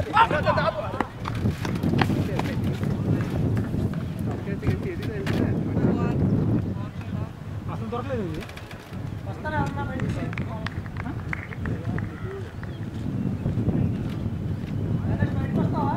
అసలు దొరకలేదు ఇది వస్తానే ఉన్నా బయటికి ఆ? వెనక్కి బయటికి వస్తావా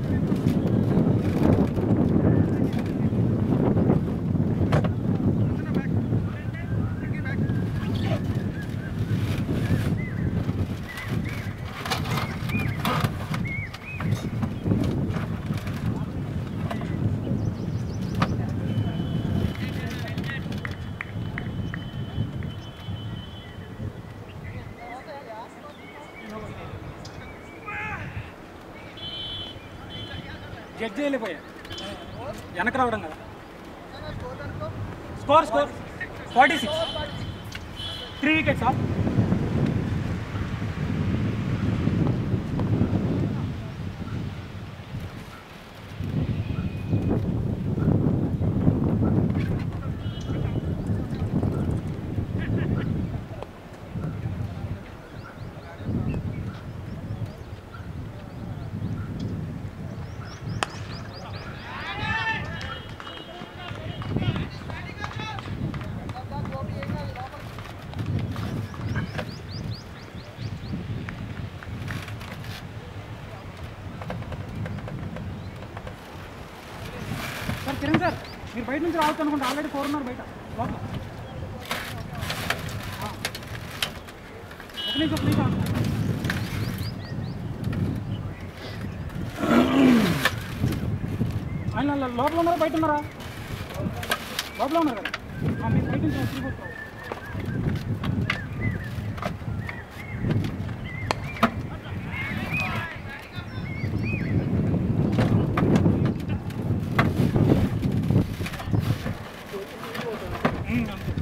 జడ్జ్ చేయలేకపోయా వెనక రావడం కదా score score forty six three wickets off sir Kiran sir మీరు బయట నుంచి రావచ్చు అనుకుంటే ఆల్రెడీ ఫోర్ ఉన్నారు బయట లోపల ఆ. ఒక నిమిషం ఒక నిమిషం ఆయన లో- లోపల ఉన్నారా బయట ఉన్నారా లోపల ఉన్నారు కదా ఆ, మీరు బయట నుంచి వచ్చి కూర్చోవాలి. ఉమ్, అంతే.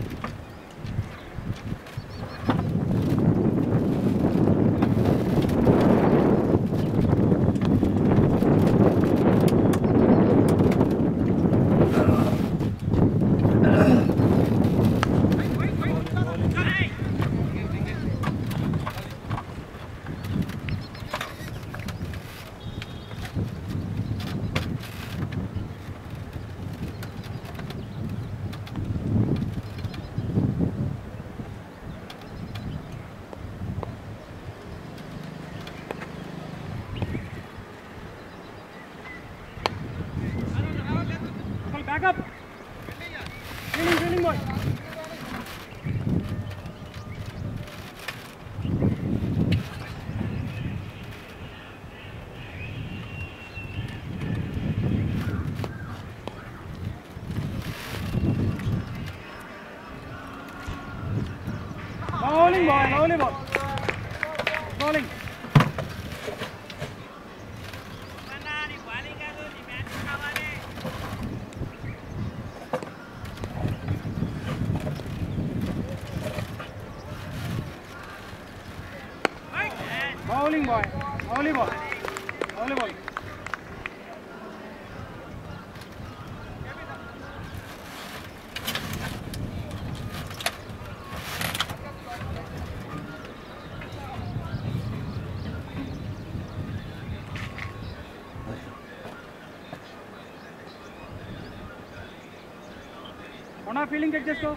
Well, back up. Fielding, fielding boy. Bowling boy, bowling ball. Bowling. Bowling boy, bowling ball, bowling ball. కొనా ఫీలింగ్ చెక్ చేసుకో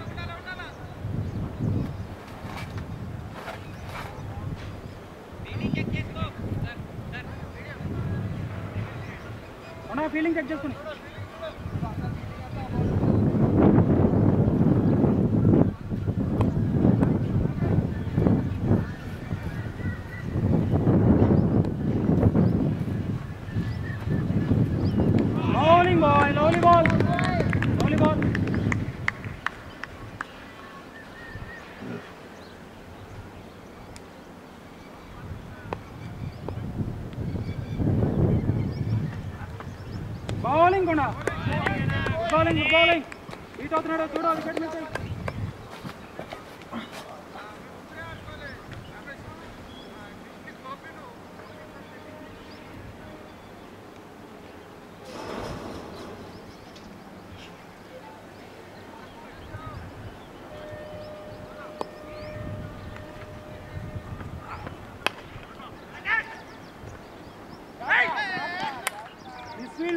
కొనా ఫీలింగ్ చెక్ చేసుకుని bowling boy lovely ball lovely ball bowling కూడా బౌలింగ్ బౌలింగ్ ఈట్ అవుతున్నాడు చూడు wicket miss అయ్యి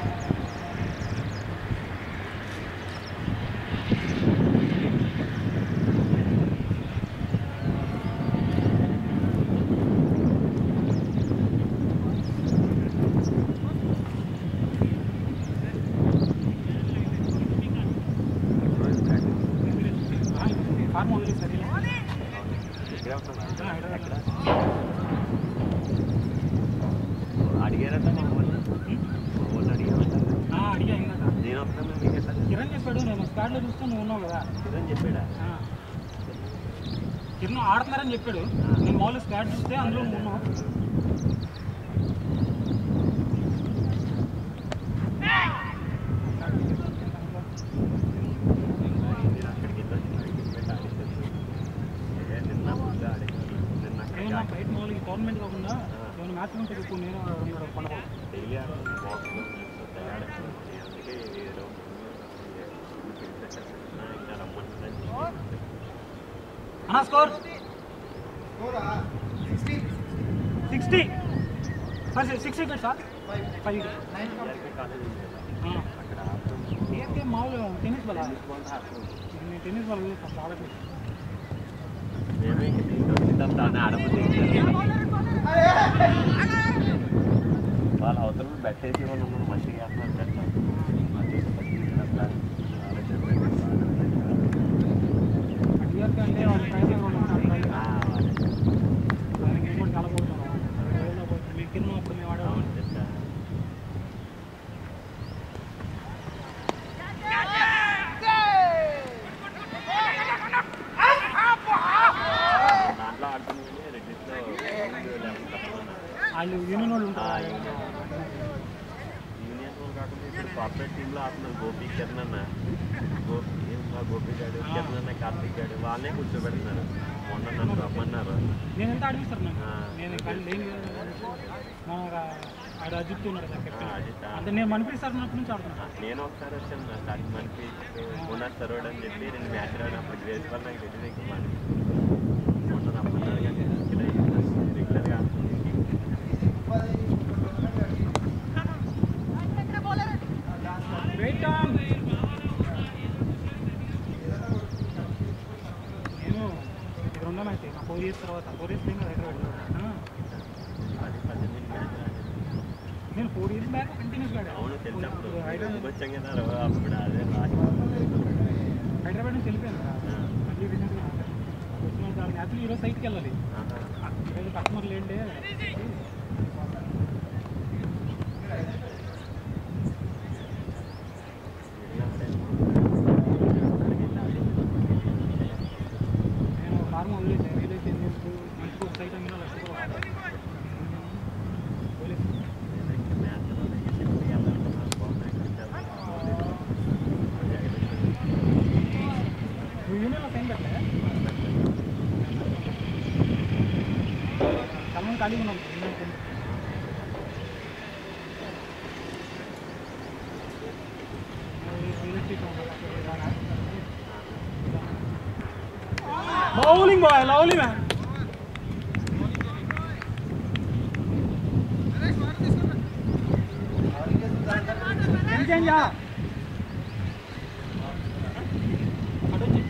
form only sir ఇక్కడే ఉంటున్నా హైదరాబాద్ ఎక్కడ అడిగారట మా వాళ్ళు మా వాళ్ళు అడిగారంట అడిగా ఇందాక నేను వస్తాను మీకు ఎట్లా కిరణ్ చెప్పాడు నేను స్క్వాడ్లో చూస్తే నువ్వు ఉన్నావు కదా కిరణ్ చెప్పాడా ఆ. కిరణ్ ఆడుతున్నారని చెప్పాడు నేను మామూలు స్క్వాడ్ చూస్తే అందులో నువ్వు ఉన్నావు నేను అక్కడికి వెళ్ళొచ్చిన క్రికెట్ ఆడించచ్చు ఏ నిన్న ముందు ఆడించాను నిన్న అక్కడికి ఏమన్నా బయట మామూలు టోర్నమెంట్ కాకుండా ఏమైనా మ్యాచ్ ఉంటే చెప్పు నేను పండుగ డైలీ ఆడుతుంది బాక్స్లో ఆడచ్చు అందుకే ఏదో ఇంకా రమ్మంటుందని అన్నా స్కోర్ సిక్స్టీ సార్ సిక్స్టీ ఇక్కడ సార్ ఫైవ్ కాలేజ్ ఉంది కదా అక్కడ ఆడుతుంది ఏంటి మామూలు టెన్నిస్ బాల్ బాల్ ఆడుతుంది నేను టెన్నిస్ బాల్ అసలు ఆడట్లేదు మేమే ఇంక దీంట్లో వచ్చిందాం దాన్ని ఆడబోతే వాళ్ళ అవసరం బెట్టేసి వాళ్ళు ఉన్నారు మంచిగా చేస్తున్నారు బెట్ట అది అట్లా ఆలోచన ఇయర్ కంటే వాళ్ళు ప్రైజ్ వాళ్ళు ఉన్నారు ప్రైజ్ దానికి ఏం కూడా చాలా పోతున్నాం మీ కింద అప్పుడు మేము ఆడాము అవును చెప్తా దాంట్లో ఆడుతుంది రెడ్డిస్లో లెవెన్ తక్కువ వాళ్ళు యూనియన్ వాళ్ళు ఉంటారు యూనియన్ వాళ్ళు కాకుండా ఇప్పుడు కార్పొరేట్ టీంలో ఆడుతున్నారు గోపి కిరణ్ అన్న గోపి మా గోపి గాడు కిరణ్ అన్న కార్తీక్ గాడు వాళ్ళనే కూర్చోబెడుతున్నారు మొన్న నన్ను రమ్మన్నారు నేను ఎంత ఆడిస్తారు నాకు ఆ. నేను కళ్ళు ఏం లేదు మన ఆడ అజిత్ ఉన్నాడు కదా ఆ, కెప్టెన్ అది తా- అంటే నేను మనిపిస్తారు నాకు నుంచి ఆడుతున్నా నేను ఒకసారి వచ్చాను నా స్టార్టింగ్ మనకి బోనస్ సరోడ్ అని చెప్పి రెండు మ్యాచ్ ఆడినప్పుడు గ్రేస్ వల్ల నాకు తెలియదు ఇంకా మన మొన్న రమ్మన్నారు కానీ ఇక్కడ రెగ్యులర్గా వెయిట్ ఆన్ నేను ఇక్కడ ఉన్నాను అయితే నా ఫోర్ ఇయర్స్ తర్వాత ఫోర్ ఇయర్స్ అయినా హైదరాబాద్ ఆ, పది పద్దెనిమిది మ్యాచ్ నేను ఫోర్ ఇయర్స్ బ్యాక్ కంటిన్యూస్ ఆడా అవును తెలిసినప్పుడు హైదరాబాద్ వచ్చాం కదా రవ్వ అప్పుడు అదే రాసి హైదరాబాద్ నుంచి వెళ్ళిపోయాను కదా మళ్ళీ రీసెంట్గా వచ్చిన వాళ్ళు యాక్చువల్లీ ఈరోజు సైట్కి వెళ్ళాలి ఈరోజు కస్టమర్లు ఏంటి నేను ఫార్మ్ వదిలేసాను రియలైజ్ ఏం చేస్తూ మంచిగా ఒక సైట్ అమ్మినా లక్ష రూపాయలు వస్తాయి. పోలీస్ నువ్వు యూనియన్లో సైన్ పెట్టలే చాలా మంది ఖాళీగా ఉన్నాం union sign. Real estate bowling boy lovely man ఏం చేంజా అటొచ్చి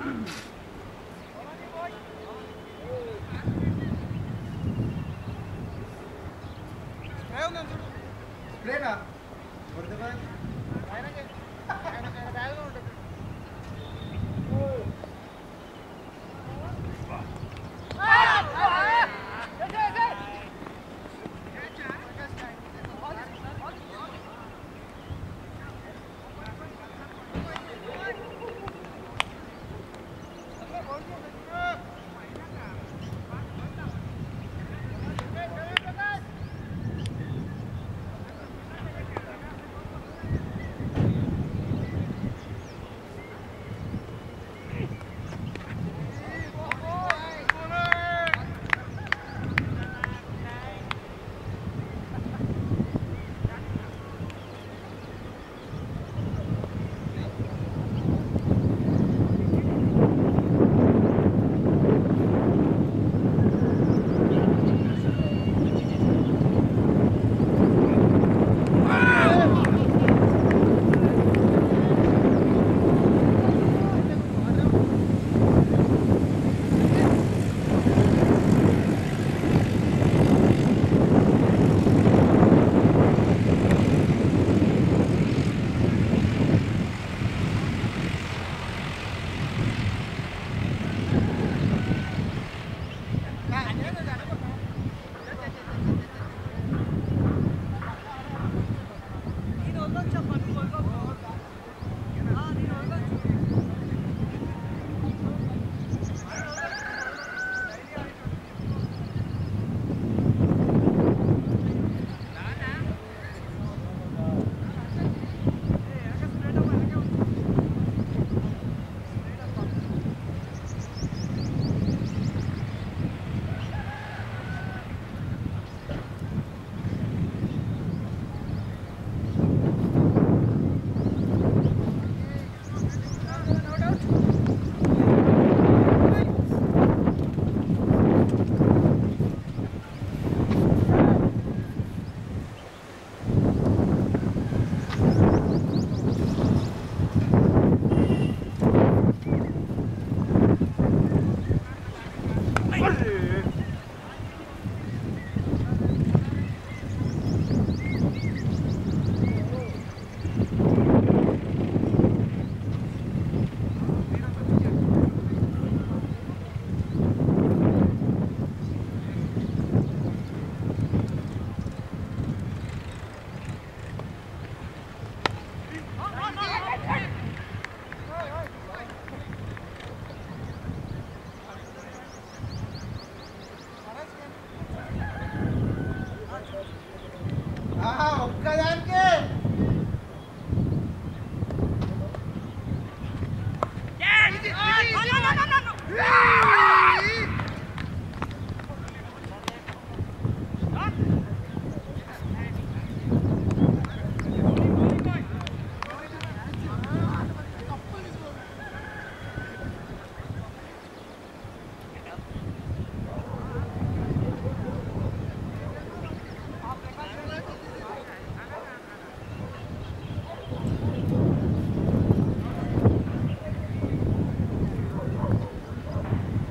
ఆ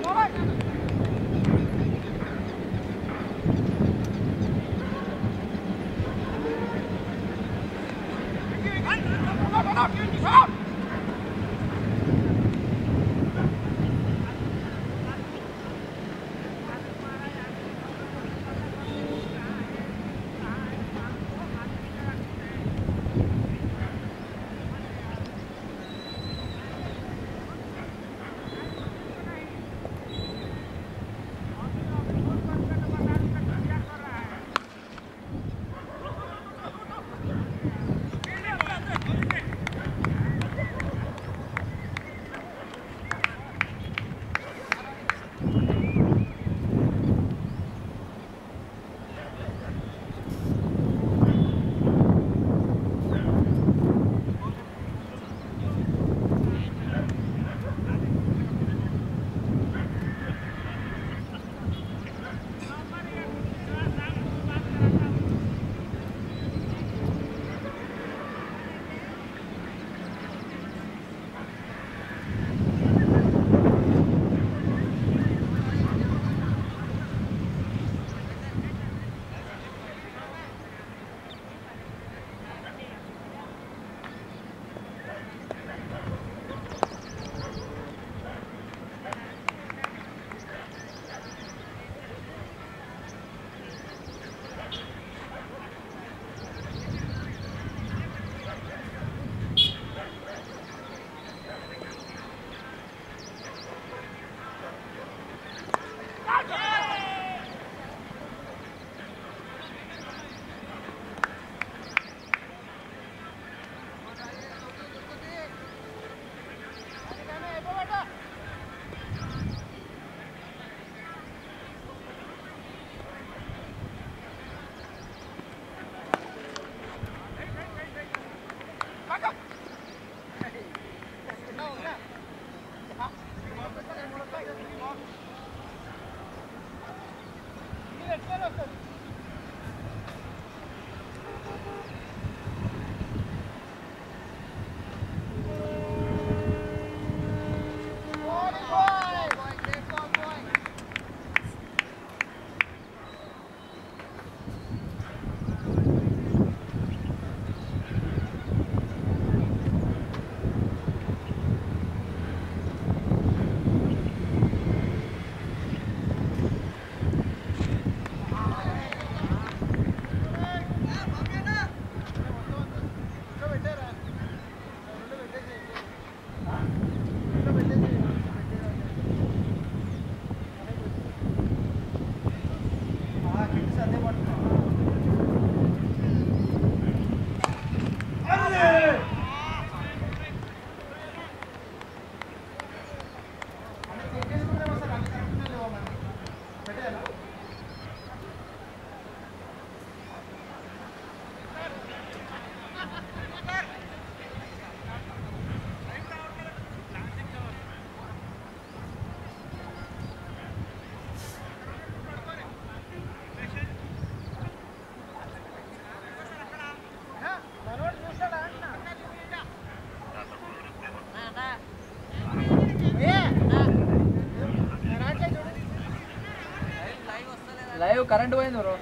లైవ్ కరెంట్ పోయింది bro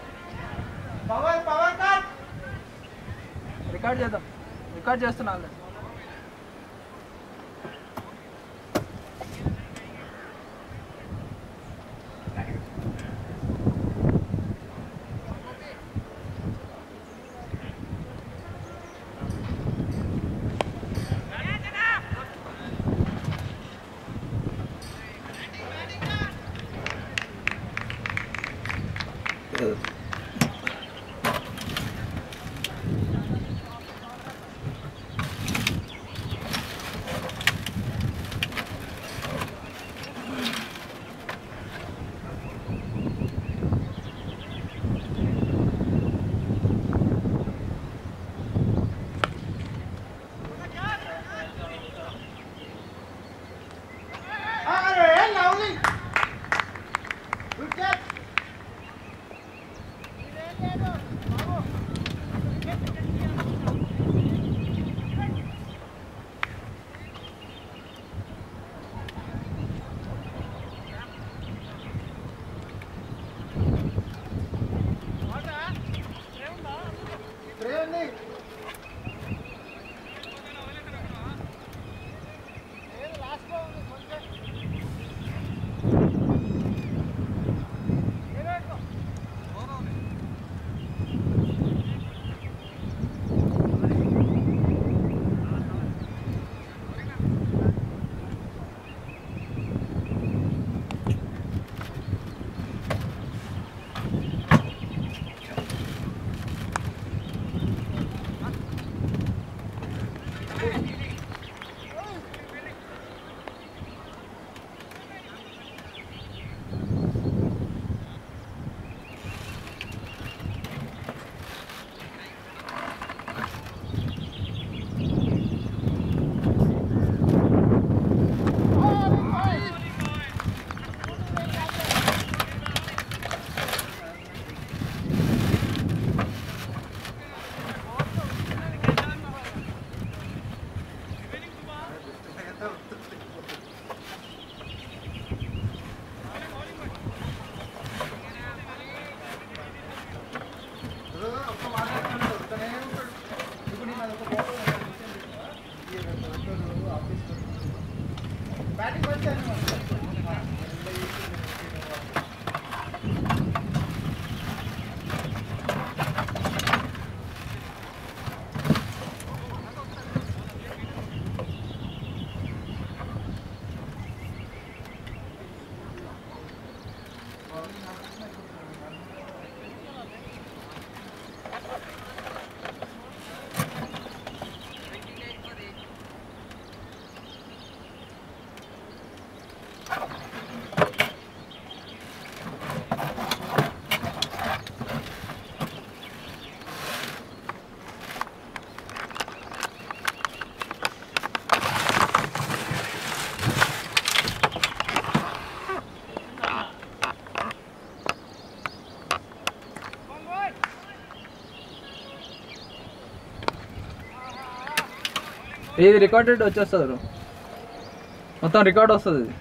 power power cut record చేద్దాం రికార్డ్ చేస్తున్నా ఆల్రెడీ అరే లవ్లీ గుడ్ క్యాచ్ ఇది రికార్డెడ్ వచ్చేస్తుంది బ్రో మొత్తం రికార్డ్ వస్తుంది ఇది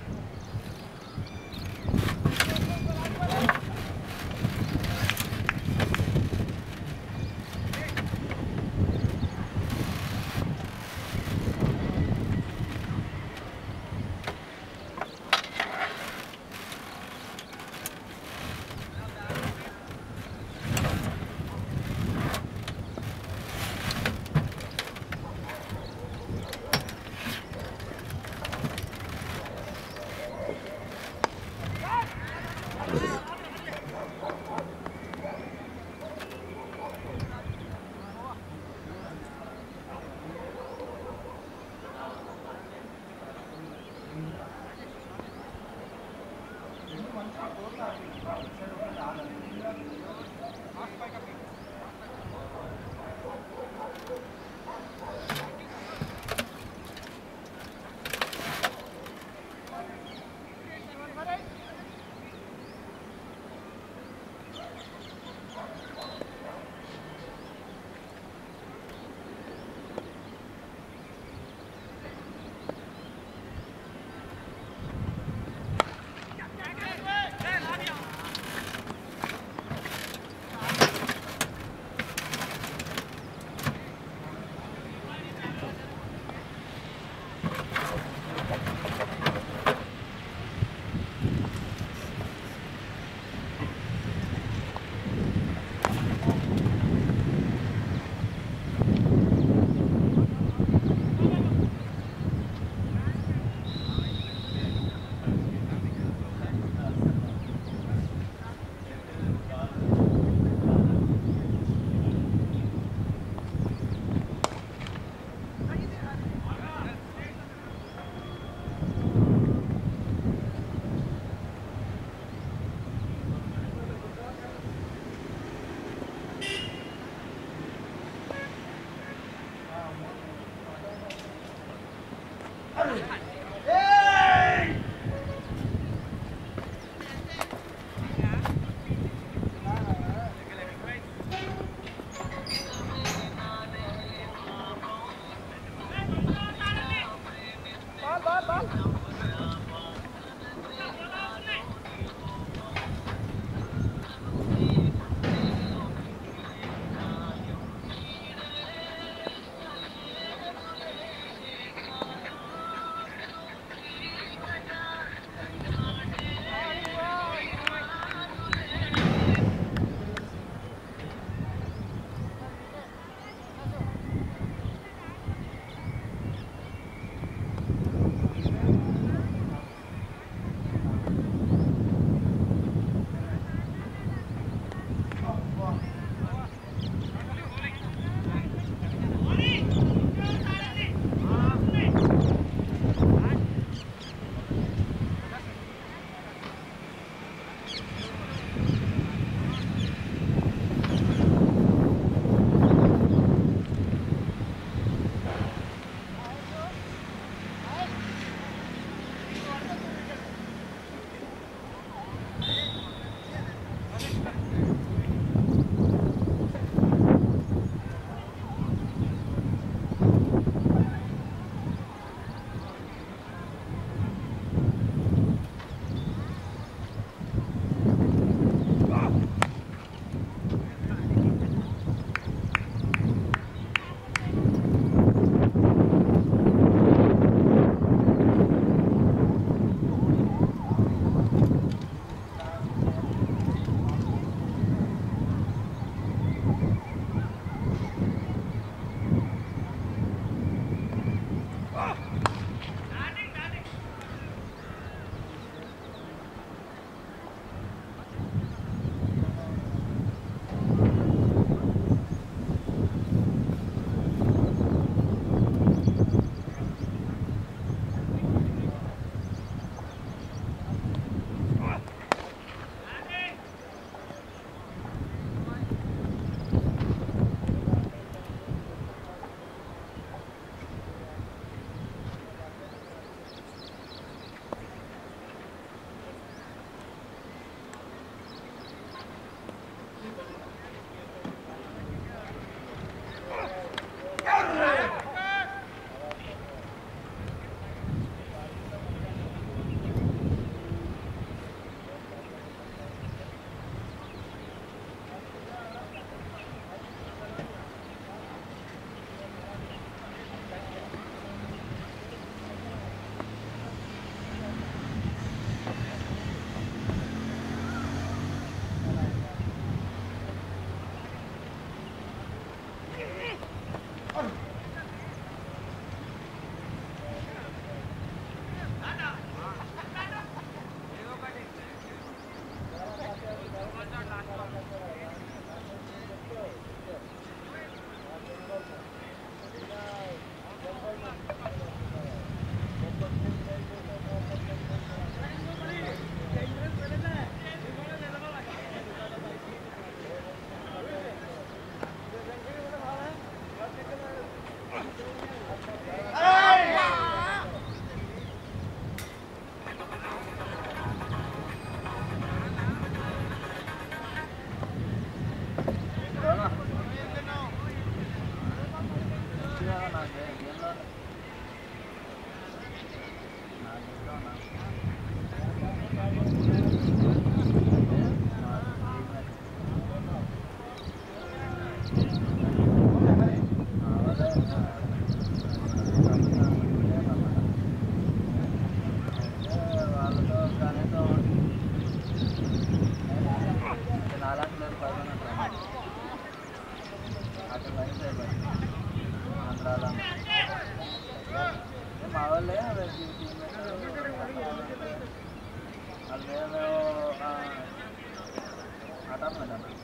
గవర్నమెంట్ అన్న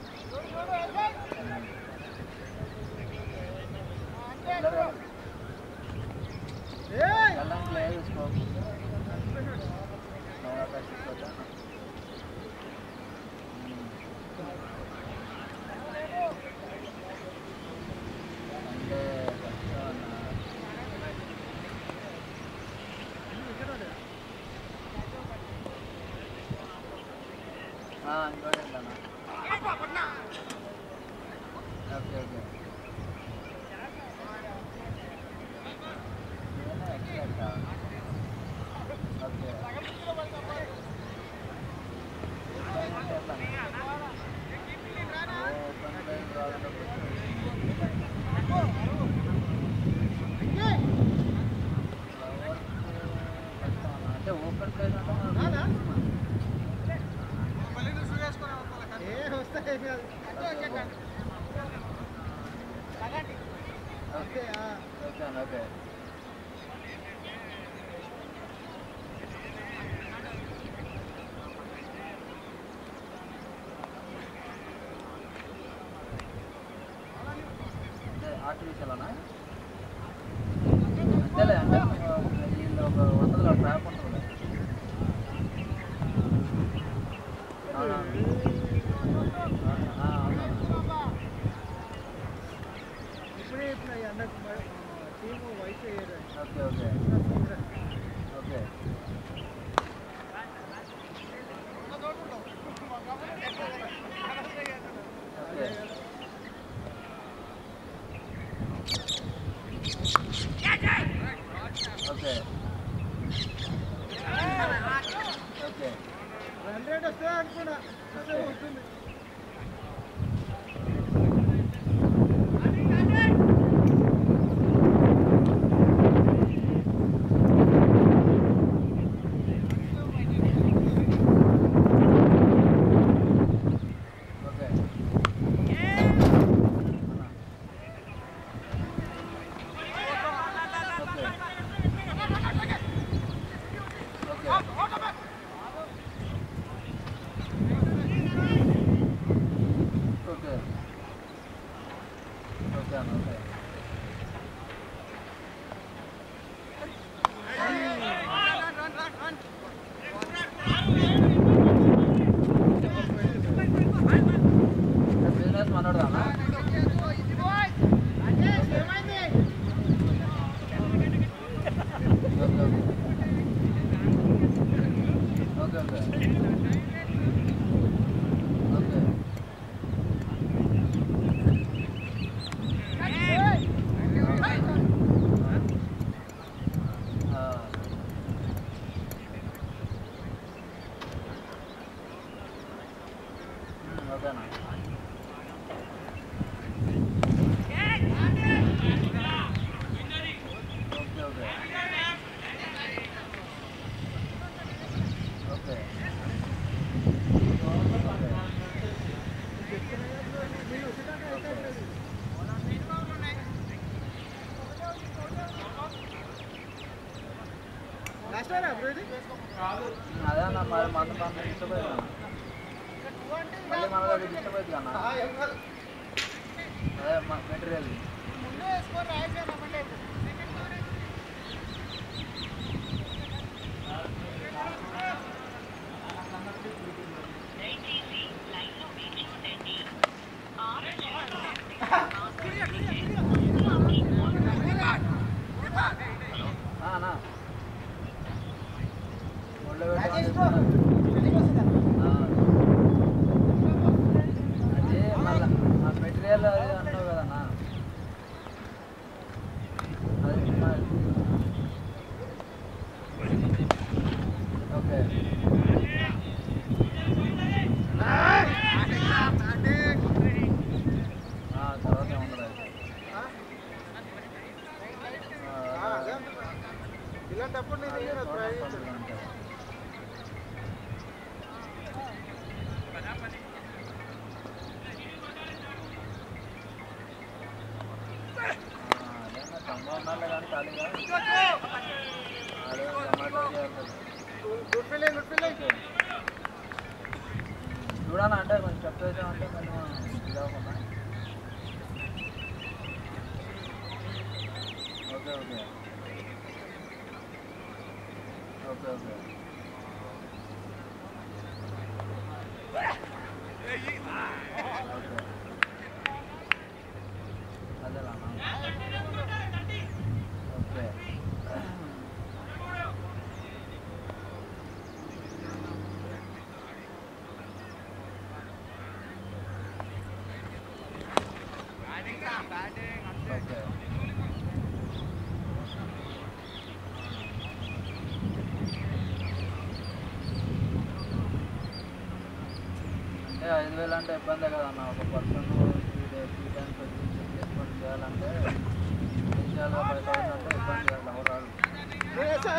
వెళ్ళడానికి లేదు స్కోప్ బాగా తీసుకోవచ్చా అంటే కష్టం అన్న ఇంపార్టెంట్ అన్న ఓకే ఓకే ఏమైనా ఎక్స్ట్రా ఓకే ఓపెన్ ప్లేస్ అంటే ఓపెన్ ప్లేస్ అంటే ఓకే ఓకే అన్న ఓకే అంటే ఆర్టిఫిషియల్ అన్నా అంతేలే అంటే ఒక- వీళ్ళు ఒక వందల ట్రాప్ ఉంటుంది అవునా? ఆ, అవునా? ఇప్పుడే ఇప్పుడు ఈ అన్న team white okay okay okay okay okay okay ఓకే రన్ రేట్ వస్తే అనుకున్నా అదే ఉంటుంది ఓకే ఓకే ఓకే ఓకే అన్న ఓకే బిజినెస్ మనోడు అన్న okay okay okay okay okay ఆ. ఉమ్, ఓకేనా ఓకే ఓకే ఓకే లాస్ట్ అయినా బ్రో ఇది అదే అన్న మరి మందు మందు డిస్టర్బ్ అవుతుంది మళ్ళీ మన దగ్గర డిస్టర్బ్ అవుతుంది అన్న అదే మెటీరియల్ ముందే వేసుకొని రాయసాను అమ్మంటే అన్న ఒళ్ళో రాజేష్ పెట్టుకొని అదే మళ్ళా ఆ మెటీరియల్ అది అన్నావు కదన్నా చూడాలా అంటే కొంచెం స్టెప్ వేసామంటే మళ్ళీ మనం ఇది అవ్వకుండా okay okay okay okay okay అదేలా ఓకే ఓకే అంటే ఐదు వేలు అంటే ఇబ్బందే కదన్న ఒక person three days three times వచ్చి చెక్ చేసుకొని చేయాలంటే ఇనిషియల్గా ఫైవ్ థౌసండ్ అంటే ఇబ్బంది కదా ఎవరు రాదు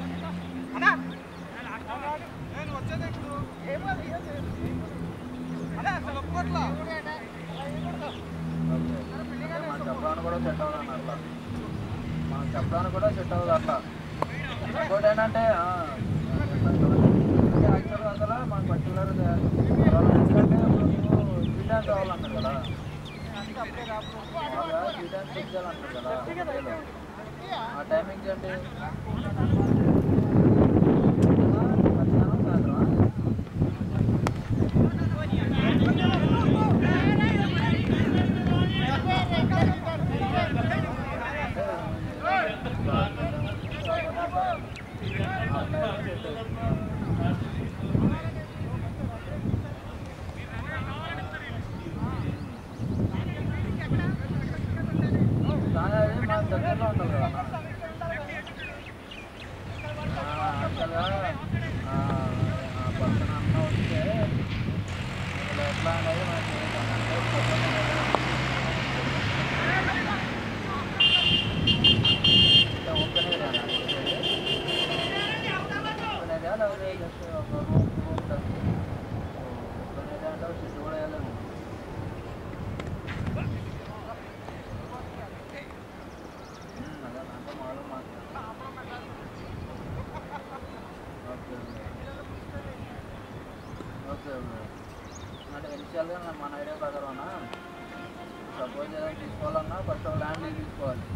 ఓకే అంటే మనం చెప్పడానికి కూడా సెట్ అవ్వదు అన్న అట్లా మనం చెప్పడానికి కూడా సెట్ అవ్వదు అట్లా ఇంకోటి ఏంటంటే యాక్చువల్గా అసలు మనకు పర్టికులర్ ఎందుకంటే త్రీ టైమ్స్ అవ్వాలంటారు కదా బాగా త్రీ టైమ్స్ చెక్ చేయాలంటారు కదా డేలో. ఆ టైమింగ్స్ ఏంటి మధ్యాహ్నం సాయంత్రం కానీ అది మన దగ్గరలో ఉంటుంది కదా యాక్చువల్గా పక్కన అన్న వస్తే అసలు ఎట్లా అనేది మనకి ఓపెన్ ఏరియా ఓపెన్ ఏరియా లేకపోతే జస్ట్ ఒక రూమ్ రూమ్ ఓపెన్ ఏరియా అంటే షెడ్ కూడా వేయలేము అదే అంటే మామూలు మాట్లాడు ఓకే ఓకే ఓకే అంటే ఇనిషియల్గా మన ఐడియా ప్రకారం సపోజ్ ఏదైనా తీసుకోవాలన్నా ఫస్ట్ ల్యాండ్ తీసుకోవాలి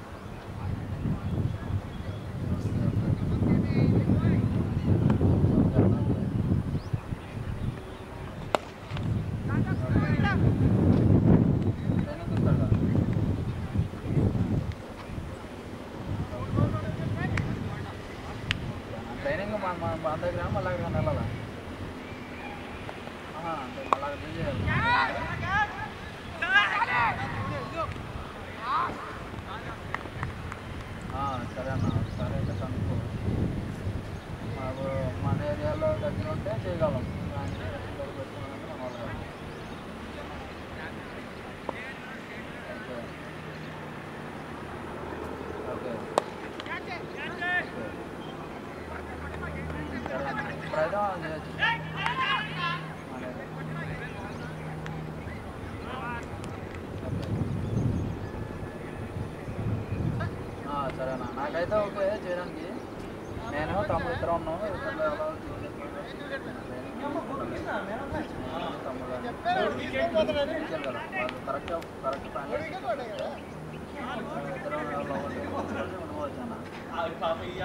ట్రైనింగ్ మన మన మన దగ్గర మళ్ళీ అక్కడ వెళ్ళాలా ఆహా, అంటే మళ్ళీ అక్కడ బిల్ చేయాలి ఆ, సరే అన్న సరే అయితే కనుక్కో మాకు మన ఏరియాలో దగ్గర ఉంటే చేయగలం కానీ దగ్గర పెట్టుకున్నామంటే మన వాళ్ళు కాదు. ఓకే ఓకే ఓకే సరే అన్న. ఇప్పుడైతే మనం చేయొచ్చు మనది. ఓకే. ఆ, సరేనా నాకైతే ఓకే చేయడానికి నేను తమ్ముడు ఇద్దరు ఉన్నాం ఇద్దరు ఎవరో తమ్ముడు వాళ్ళు కరెక్ట్ కరెక్ట్ ప్లాన్ ఇద్దరు ఉండవచ్చు అన్న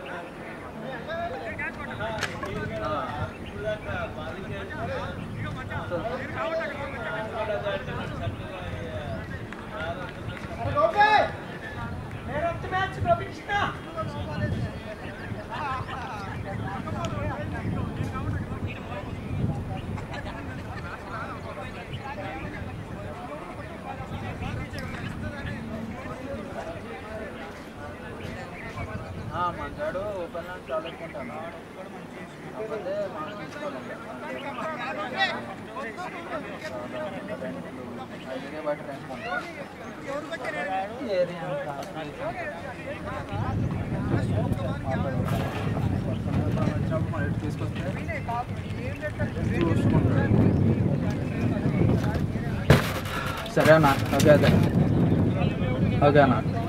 మన సైడు ఓపెన్ ల్యాండ్ చాలా ఎక్కువ ఉంటాను కాకపోతే మనం తీసుకోవాలి ఐదుకే బయట రెంట్ ఏరియా వచ్చినప్పుడు మనం ఇటు తీసుకొస్తే చూసుకుంటాడు సరే అన్న ఓకే అదే ఓకే అన్న